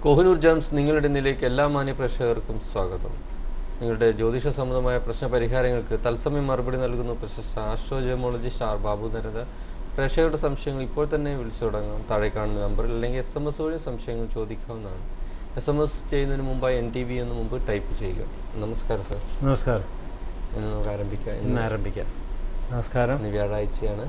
Kohinoor gems നിങ്ങളുടെ നിലയ്ക്ക് എല്ലാ മാന്യ പ്രേക്ഷകർക്കും സ്വാഗതം നിങ്ങളുടെ ജ്യോതിഷ സംബന്ധമായ പ്രശ്ന പരിഹാരങ്ങൾക്ക് തത്സമയം മറുപടി നൽകുന്ന പ്രശസ്ത ആസ്ട്രോജിയോമോളജിസ്റ്റ് ആർ ബാബു നരത പ്രേക്ഷകരുടെ സംശയങ്ങൾ ഇപ്പോൾ തന്നെ വിളിച്ചു തുടങ്ങാം താഴെ കാണുന്ന നമ്പറിൽ അല്ലെങ്കിൽ എസ് എം എസ് വഴി സംശയങ്ങൾ ചോദിക്കാവുന്നതാണ് എസ് എം എസ് ചെയ്യുന്നതിന് മുമ്പായി എൻ ടി വി എന്ന് മുമ്പ് ടൈപ്പ് ചെയ്യുക നമസ്കാരം സർ നമസ്കാരം ഇന്ന് നമുക്ക് ആരംഭിക്കാം ഇന്ന് ഇന്ന് ആരംഭിക്കാം നമസ്കാരം ഇന്ന് വ്യാഴാഴ്ചയാണ്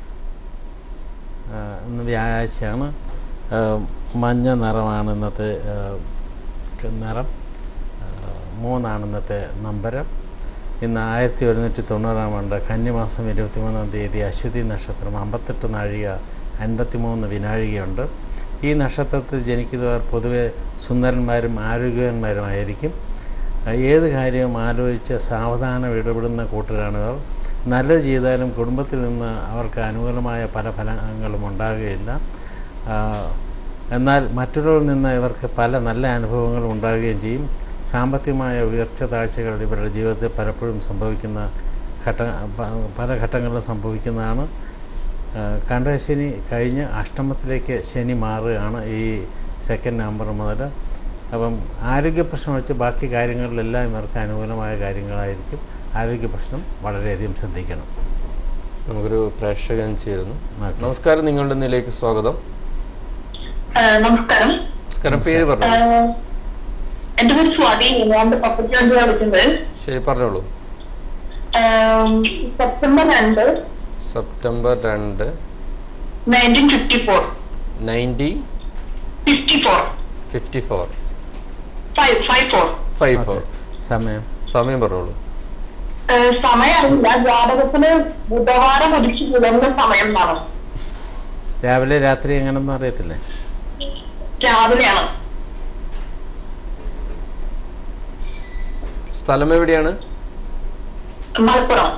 ആ, ഇന്ന് വ്യാഴാഴ്ചയാണ് ആ, മഞ്ഞ നിറമാണ് ഇന്നത്തെ ആ, ക- നിറം ആ, മൂന്നാണ് ഇന്നത്തെ നമ്പരം ഇന്ന് ആയിരത്തി ഒരുന്നൂറ്റി തൊണ്ണൂറാം ആണ്ട് കന്നിമാസം ഇരുപത്തിമൂന്നാം തീയതി അശ്വതി നക്ഷത്രം അമ്പത്തെട്ട് നാഴിക അൻപത്തിമൂന്ന് വിനാഴികയുണ്ട് ഈ നക്ഷത്രത്തിൽ ജനിക്കുന്നവർ പൊതുവെ സുന്ദരന്മാരും ആരോഗ്യവാന്മാരുമായിരിക്കും ആ, ഏത് കാര്യവും ആലോചിച്ച് സാവധാനം ഇടപെടുന്ന കൂട്ടരാണ് ഇവർ നല്ലത് ചെയ്താലും കുടുംബത്തിൽ നിന്ന് അവർക്ക് അനുകൂലമായ പല ഫലങ്ങളും ഉണ്ടാകുകയില്ല ആ, എന്നാൽ മറ്റുള്ളവരിൽ നിന്ന് ഇവർക്ക് പല നല്ല അനുഭവങ്ങളും ഉണ്ടാകുകയും ചെയ്യും സാമ്പത്തികമായ ഉയർച്ച താഴ്ചകൾ ഇവരുടെ ജീവിതത്തിൽ പലപ്പോഴും സംഭവിക്കുന്ന ഘട്ട പ- പല ഘട്ടങ്ങളിലും സംഭവിക്കുന്നതാണ് ആ, കണ്ടശനി കഴിഞ്ഞ് അഷ്ടമത്തിലേക്ക് ശനി മാറുകയാണ് ഈ സെക്കൻഡ് നമ്പർ മുതൽ അപ്പം ആരോഗ്യ പ്രശ്നം വെച്ച് ബാക്കി കാര്യങ്ങളിലെല്ലാം ഇവർക്ക് അനുകൂലമായ കാര്യങ്ങളായിരിക്കും ആരോഗ്യ പ്രശ്നം വളരെയധികം ശ്രദ്ധിക്കണം നമുക്കൊരു പ്രേക്ഷകൻ ചേരുന്നു ഓക്കെ. നമസ്കാരം നിങ്ങളുടെ നിലയ്ക്ക് സ്വാഗതം ആ, നമസ്കാരം നമസ്കാരം പേര് ആ, പറഞ്ഞു എന്റെ പേര് സ്വാതി ഞാൻ പപ്പത്തി വണ്ടിയാണ് വിളിക്കുന്നത് ശരി പറഞ്ഞോളൂ ആ, സെപ്റ്റംബർ രണ്ട് സെപ്റ്റംബർ രണ്ട് nineteen fifty four ninety fifty four fifty four five five four five four okay. സമയം സമയം പറഞ്ഞോളൂ സമയം അറിയില്ല ജാതകത്തിന് ബുധവാരം ഒരിച്ചു പുലർന്ന സമയം എന്നാണ് രാവിലെ രാത്രി എങ്ങനെയൊന്നും അറിയത്തില്ലേ രാവിലെയാണ് സ്ഥലം എവിടെയാണ് മലപ്പുറം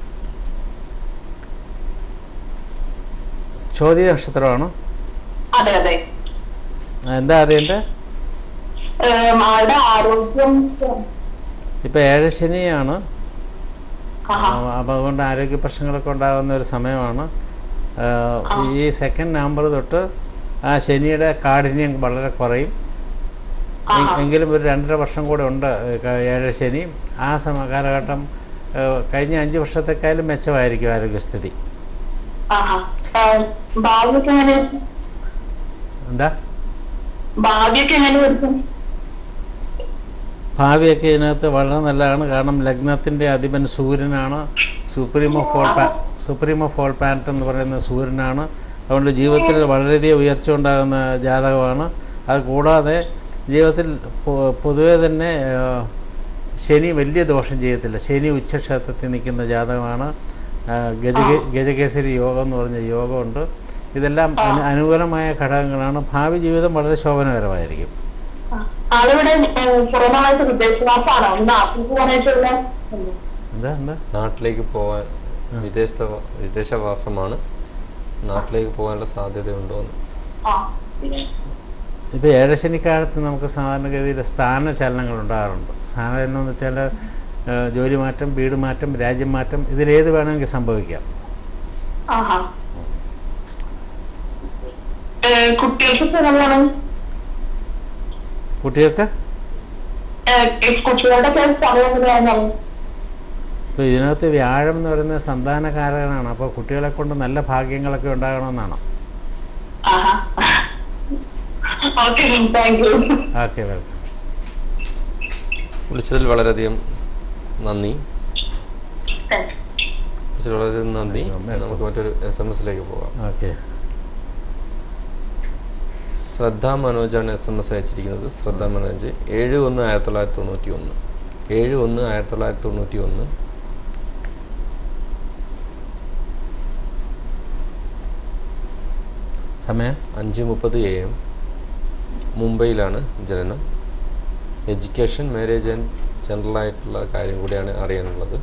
ചോദ്യ നക്ഷത്രമാണോ അതെ അതെ എന്താ അറിയണ്ടേ ആ, ആളുടെ ആരോഗ്യം ഇപ്പോൾ ഏഴശനിയാണ് ആഹാ. അപ്പോൾ അതുകൊണ്ട് ആരോഗ്യ പ്രശ്നങ്ങളൊക്കെ ഉണ്ടാകുന്ന ഒരു സമയമാണ് ആ, ഈ സെക്കൻഡ് നമ്പർ തൊട്ട് ആ ശനിയുടെ കാഠിന്യം വളരെ കുറയും എ- ആഹാ. എങ്കിലും ഒരു രണ്ടര വർഷം കൂടെ ഉണ്ട് ക- ഏഴര ശനി ആ സമ കാലഘട്ടം ആ, കഴിഞ്ഞ അഞ്ച് വർഷത്തെക്കാളും മെച്ചമായിരിക്കും ആരോഗ്യസ്ഥിതി ആഹാ. ആ, ഭാവിയൊക്കെ എങ്ങനെ എന്താ ഭാവിയൊക്കെ എങ്ങനെ വരും ഭാവിയൊക്കെ ഇതിനകത്ത് വളരെ നല്ലതാണ് കാരണം ലഗ്നത്തിൻ്റെ അധിപൻ സൂര്യനാണ് സുപ്രീമോ ഫോൾ പാ സുപ്രീമോ ഫോൾ പാനറ്റ് എന്ന് പറയുന്ന സൂര്യനാണ് അതുകൊണ്ട് ജീവിതത്തിൽ വളരെയധികം ഉയർച്ച ഉണ്ടാകുന്ന ജാതകമാണ് അത് കൂടാതെ ജീവിതത്തിൽ പൊ- പൊതുവെ തന്നെ ആ, ശനി വലിയ ദോഷം ചെയ്യത്തില്ല ശനി ഉച്ചക്ഷേത്രത്തിൽ നിൽക്കുന്ന ജാതകമാണ് ആ, ഗജകേ ഗജകേസരി യോഗം എന്ന് പറഞ്ഞ യോഗമുണ്ട് ഇതെല്ലാം അനു അനുകൂലമായ ഘടകങ്ങളാണ് ഭാവി ജീവിതം വളരെ ശോഭനകരമായിരിക്കും ആളിവിടെ പുറമായിട്ട് വിദേശവാസമാണോ നാട്ടിൽ പോകാനായിട്ടുള്ള എന്താ എന്താ നാട്ടിലേക്ക് പോകാൻ വിദേശ വിദേശവാസമാണ് നാട്ടിലേക്ക് പോകാനുള്ള സാധ്യതയുണ്ടോ എന്ന് ആ ഇപ്പോൾ ഏഴശനിക്കാലത്ത് നമുക്ക് സാധാരണഗതിയിൽ സ്ഥാനചലനങ്ങൾ ഉണ്ടാകാറുണ്ട് സ്ഥാനചലനം എന്ന് വെച്ചാൽ ഏഹ്, ജോലി മാറ്റം വീട് മാറ്റം രാജ്യം മാറ്റം ഇതിലേത് വേണമെങ്കിൽ സംഭവിക്കാം ആഹാ ഏ, കുട്ടികൾക്ക് സുഖമാണ് കുട്ടികൾക്ക് കുട്ടികളുടെ ഒക്കെ സമയം എങ്ങനെയാണ് ഇപ്പോൾ ഇതിനകത്ത് വ്യാഴം എന്ന് പറയുന്നത് സന്താനകാരകനാണ് അപ്പോൾ കുട്ടികളെ കൊണ്ട് നല്ല ഭാഗ്യങ്ങളൊക്കെ ഉണ്ടാകണമെന്നാണ് ആഹാ okay thank you okay welcome വിളിച്ചതിൽ വളരെയധികം നന്ദി വിളിച്ചതിൽ വളരെയധികം നന്ദി നമുക്ക് മറ്റൊരു എസ് എം എസിലേക്ക് പോകാം ഓക്കെ ശ്രദ്ധ മനോജാണ് എസ് എം എസ് അയച്ചിരിക്കുന്നത് ശ്രദ്ധ മനോജ് ഏഴ് ഒന്ന് ആയിരത്തി തൊള്ളായിരത്തി തൊണ്ണൂറ്റി ഒന്ന് ഏഴ് ഒന്ന് ആയിരത്തി തൊള്ളായിരത്തി തൊണ്ണൂറ്റി ഒന്ന് സമയം അഞ്ച് മുപ്പത് എ എം മുംബൈയിലാണ് ജനനം എഡ്യൂക്കേഷൻ മാരേജ് ആൻഡ് ജനറൽ ആയിട്ടുള്ള കാര്യം കൂടിയാണ് അറിയാനുള്ളത്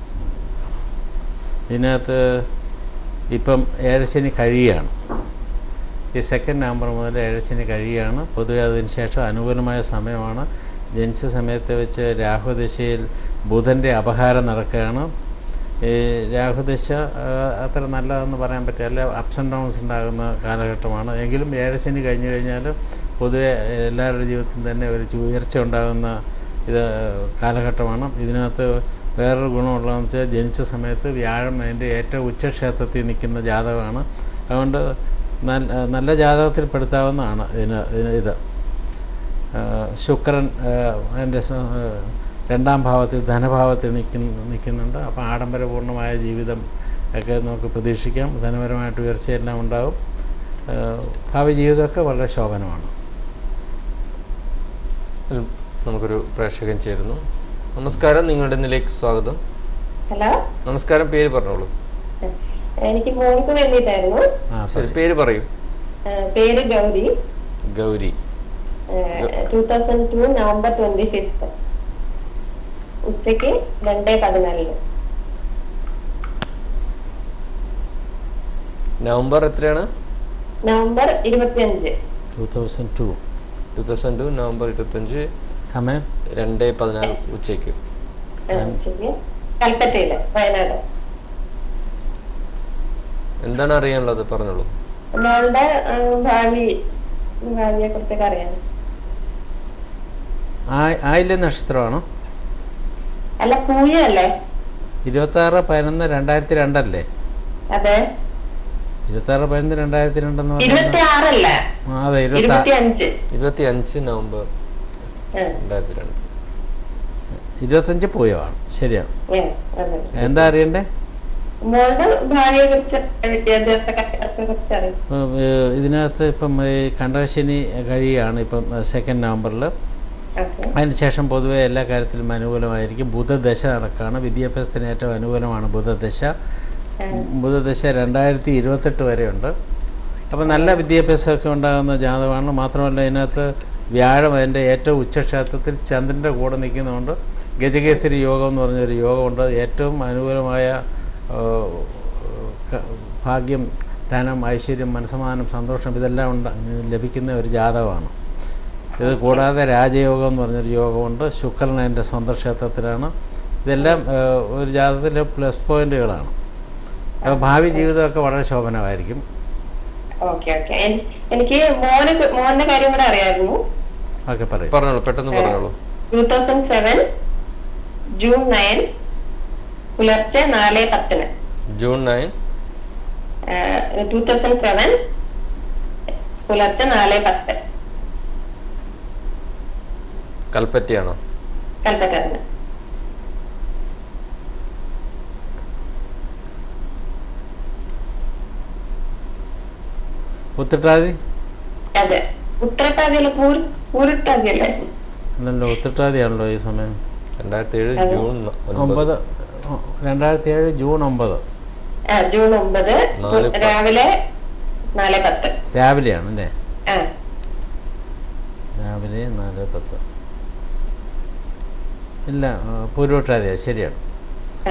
ഇതിനകത്ത് ഇപ്പം ഏഴശനി കഴിയുകയാണ് ഈ സെക്കൻഡ് നവംബർ മുതൽ ഏഴശനി കഴിയുകയാണ് പൊതുവെ അതിന് ശേഷം അനുകൂലമായ സമയമാണ് ജനിച്ച സമയത്ത് വെച്ച് രാഹുദശയിൽ ബുധൻ്റെ അപഹാരം നടക്കുകയാണ് ഈ രാഹുദശ ആ, അത്ര നല്ലതെന്ന് പറയാൻ പറ്റില്ല അപ്സ് ആൻഡ് ഡൗൺസ് ഉണ്ടാകുന്ന കാലഘട്ടമാണ് എങ്കിലും ഏഴശനി കഴിഞ്ഞു കഴിഞ്ഞാൽ പൊതുവെ എല്ലാവരുടെ ജീവിതത്തിൽ തന്നെ ഒരു ചു- ഉയർച്ച ഉണ്ടാകുന്ന ഇത് കാലഘട്ടമാണ് ഇതിനകത്ത് വേറൊരു ഗുണമുള്ളതെന്ന് വെച്ചാൽ ജനിച്ച സമയത്ത് വ്യാഴം അതിൻ്റെ ഏറ്റവും ഉച്ചക്ഷേത്രത്തിൽ നിൽക്കുന്ന ജാതകമാണ് അതുകൊണ്ട് നല്ല നല്ല ജാതകത്തിൽ പെടുത്താവുന്നതാണ് ഇതിന് ഇതിന് ഇത് ആ, ശുക്രൻ ആ, അതിൻ്റെ സ- ആ, രണ്ടാം ഭാവത്തിൽ ധനഭാവത്തിൽ നിൽക്കുന്ന നിൽക്കുന്നുണ്ട് അപ്പോൾ ആഡംബരപൂർണ്ണമായ ജീവിതം ഒക്കെ നമുക്ക് പ്രതീക്ഷിക്കാം ധനപരമായിട്ട് ഉയർച്ചയെല്ലാം ഉണ്ടാകും ആ, ഭാവി ജീവിതമൊക്കെ വളരെ ശോഭനമാണ് ഇതിൽ നമുക്കൊരു പ്രേക്ഷകൻ ചേരുന്നു നമസ്കാരം നിങ്ങളുടെ ഇന്നിലേക്ക് സ്വാഗതം ഹലോ നമസ്കാരം പേര് പറഞ്ഞോളൂ എനിക്ക് മോൾക്ക് വേണ്ടിയിട്ടായിരുന്നു ആ ശരി പേര് പറയൂ ആ, പേര് Gauri Gauri two thousand two November twenty fifth ഉച്ചയ്ക്ക് രണ്ട് പതിനാലിന് നവംബർ എത്രയാണ് നവംബർ ഇരുപത്തിയഞ്ച് two thousand two two thousand two November ഇരുപത്തഞ്ച് സമയം രണ്ട് പതിനാറ് ഉച്ചയ്ക്ക് ആ, ഉച്ചയ്ക്ക് കൽപ്പറ്റയില് വയനാട് എന്താണ് അറിയാനുള്ളത് പറഞ്ഞോളൂ മോളുടെ ആ, ഭാവി ഭാവിയെ കുറിച്ചൊക്കെ അറിയാം ആ- ആയില്യ നക്ഷത്രമാണോ അല്ല പൂയല്ലേ ഇരുപത്താറ് പതിനൊന്ന് രണ്ടായിരത്തി രണ്ടല്ലേ അതെ ഇരുപത്താറ് പതിനൊന്ന് രണ്ടായിരത്തി രണ്ടെന്ന് ഇരുപത്തി പറഞ്ഞാൽ ആറല്ല ആ, അതെ ഇരുപത്തി ഇരുപത്തി അഞ്ച് ഇരുപത്തി അഞ്ച് നവംബർ രണ്ടായിരത്തി രണ്ട് ഇരുപത്തഞ്ച് പൂയമാണ് ശരിയാണ് അതെ എന്താ അറിയണ്ടേ മോളുടെ ഭാവിയെ കുറിച്ച് വിദ്യാഭ്യാസ കാര്യത്തെ കുറിച്ച് അറിയാം ഇപ്പം, ഏഹ്, ഇതിനകത്ത് ഇപ്പം ഈ കണ്ടകശനി കഴിയുകയാണ് ഇപ്പം സെക്കൻഡ് നവംബറിൽ ഓക്കെ അതിനുശേഷം പൊതുവെ എല്ലാ കാര്യത്തിലും അനുകൂലമായിരിക്കും ബുധദശ നടക്കുകയാണ് വിദ്യാഭ്യാസത്തിന് ഏറ്റവും അനുകൂലമാണ് ബുധദശ ബുധദശ രണ്ടായിരത്തി ഇരുപത്തെട്ട് വരെയുണ്ട് അപ്പോൾ നല്ല വിദ്യാഭ്യാസമൊക്കെ ഉണ്ടാകുന്ന ജാതകമാണ് മാത്രമല്ല ഇതിനകത്ത് വ്യാഴം അതിൻ്റെ ഏറ്റവും ഉച്ചക്ഷേത്രത്തിൽ ചന്ദ്രൻ്റെ കൂടെ നിൽക്കുന്നതുകൊണ്ട് ഗജകേസരി യോഗം എന്ന് പറഞ്ഞൊരു യോഗമുണ്ട് ഏറ്റവും അനുകൂലമായ ആ, ക- ഭാഗ്യം ധനം ഐശ്വര്യം മനസ്സമാധാനം സന്തോഷം ഇതെല്ലാം ഉണ്ട് ലഭിക്കുന്ന ഒരു ജാതകമാണ് ഇത് കൂടാതെ രാജയോഗം എന്ന് പറഞ്ഞൊരു യോഗമുണ്ട് ശുക്രൻ അതിൻ്റെ സ്വന്തം ക്ഷേത്രത്തിലാണ് ഇതെല്ലാം ആ, ഒരു ജാതകത്തിലെ പ്ലസ് പോയിന്റുകളാണ് അപ്പോൾ ഭാവി ജീവിതമൊക്കെ വളരെ ശോഭനമായിരിക്കും ഓക്കെ ഓക്കെ എനിക്ക് മോന് കു- മോന്റെ കാര്യം കൂടെ അറിയായിരുന്നു ഒക്കെ പറയും പറഞ്ഞോളൂ പെട്ടെന്ന് പറഞ്ഞോളൂ two thousand seven June nine പുലർച്ചെ നാല് പത്തിന് June nine two thousand seven പുലർച്ചെ നാല് പത്ത് കൽപ്പറ്റയാണോ കൽപ്പറ്റ തന്നെ ഉത്തിട്ടാതി അതെ ഉത്തരട്ടാതിയല്ല പൂർ പൂരിട്ടാതിയല്ലേ അല്ലല്ലോ ഉത്തിട്ടാതിയാണല്ലോ ഈ സമയം രണ്ടായിരത്തി ഏഴ് അതെ. ജൂൺ ഒൻപത് ഒമ്പത് രണ്ടായിരത്തി ഏഴ് ജൂൺ ഒമ്പത് ആ ജൂൺ ഒമ്പത് നാല് പത്ത്. രാവിലെ നാല് പത്ത് രാവിലെയാണ് അല്ലേ ആ രാവിലെ നാല് പത്ത് ഇല്ല ആ, പൂർവട്ടാതിയാണ് ശരിയാണ് ആ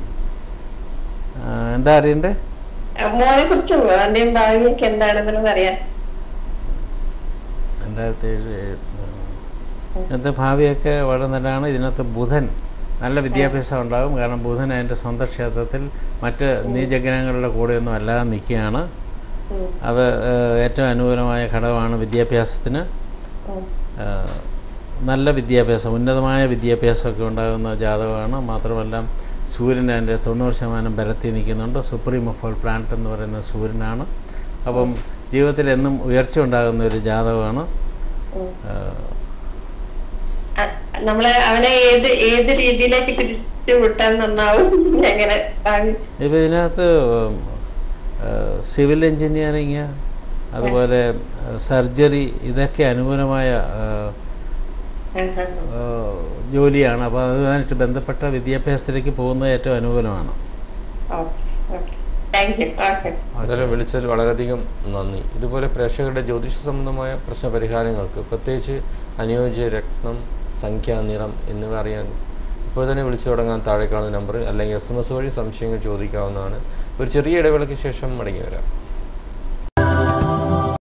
ആ, എന്താ അറിയണ്ടേ മോനെ കുറിച്ച് അവന്റെയും ഭാവിയൊക്കെ എന്താണെന്നുള്ളത് അറിയാം രണ്ടായിരത്തി ഏഴ് ഏഴ് ഇന്നത്തെ ഭാവിയൊക്കെ വളരെ നല്ലതാണ് ഇതിനകത്ത് ബുധൻ നല്ല വിദ്യാഭ്യാസം ഉണ്ടാകും കാരണം ബുധൻ അതിൻ്റെ സ്വന്തം ക്ഷേത്രത്തിൽ മറ്റ് നീചഗ്രഹങ്ങളുടെ കൂടെയൊന്നും അല്ലാതെ നിൽക്കുകയാണ് ഉം, അത് ഏഹ്, ഏറ്റവും അനുകൂലമായ ഘടകമാണ് വിദ്യാഭ്യാസത്തിന് ഉം. ഏഹ്, നല്ല വിദ്യാഭ്യാസം ഉന്നതമായ വിദ്യാഭ്യാസമൊക്കെ ഉണ്ടാകുന്ന ജാതകമാണ് മാത്രമല്ല സൂര്യൻ അതിൻ്റെ തൊണ്ണൂറ് ശതമാനം ബലത്തിൽ നിൽക്കുന്നുണ്ട് സുപ്രീം ഓഫ് പ്ലാനറ്റ് എന്ന് പറയുന്ന സൂര്യനാണ് അപ്പം ജീവിതത്തിൽ എന്നും ഉയർച്ച ഉണ്ടാകുന്ന ഒരു ജാതകമാണ് ഉം. ഏഹ്, ആ, നമ്മള് അവനെ ഏത് ഏത് രീതിയിലേക്ക് തിരിച്ചു വിട്ടാൽ നന്നാവും എങ്ങനെ ഭാവി ഇപ്പോൾ ഇതിനകത്ത് സിവിൽ എഞ്ചിനീയറിങ് അതുപോലെ സർജറി ഇതൊക്കെ അനുകൂലമായ ഏഹ്, ആഹാ. ഏഹ്, ജോലിയാണ് അപ്പോൾ അതുമായിട്ട് ബന്ധപ്പെട്ട വിദ്യാഭ്യാസത്തിലേക്ക് പോകുന്നത് ഏറ്റവും അനുകൂലമാണ് okay okay thank you okay എന്തായാലും വിളിച്ചതിൽ വളരെയധികം നന്ദി ഇതുപോലെ പ്രേക്ഷകരുടെ ജ്യോതിഷ സംബന്ധമായ പ്രശ്ന പരിഹാരങ്ങൾക്ക് പ്രത്യേകിച്ച് അനുയോജ്യ രത്നം സംഖ്യ നിറം എന്നിവ അറിയാൻ ഇപ്പോൾ തന്നെ വിളിച്ചു തുടങ്ങാൻ താഴെ കാണുന്ന നമ്പറിൽ അല്ലെങ്കിൽ എസ് എം എസ് വഴി സംശയങ്ങൾ ചോദിക്കാവുന്നതാണ് ഒരു ചെറിയ ഇടവേളയ്ക്ക് ശേഷം മടങ്ങി വരാം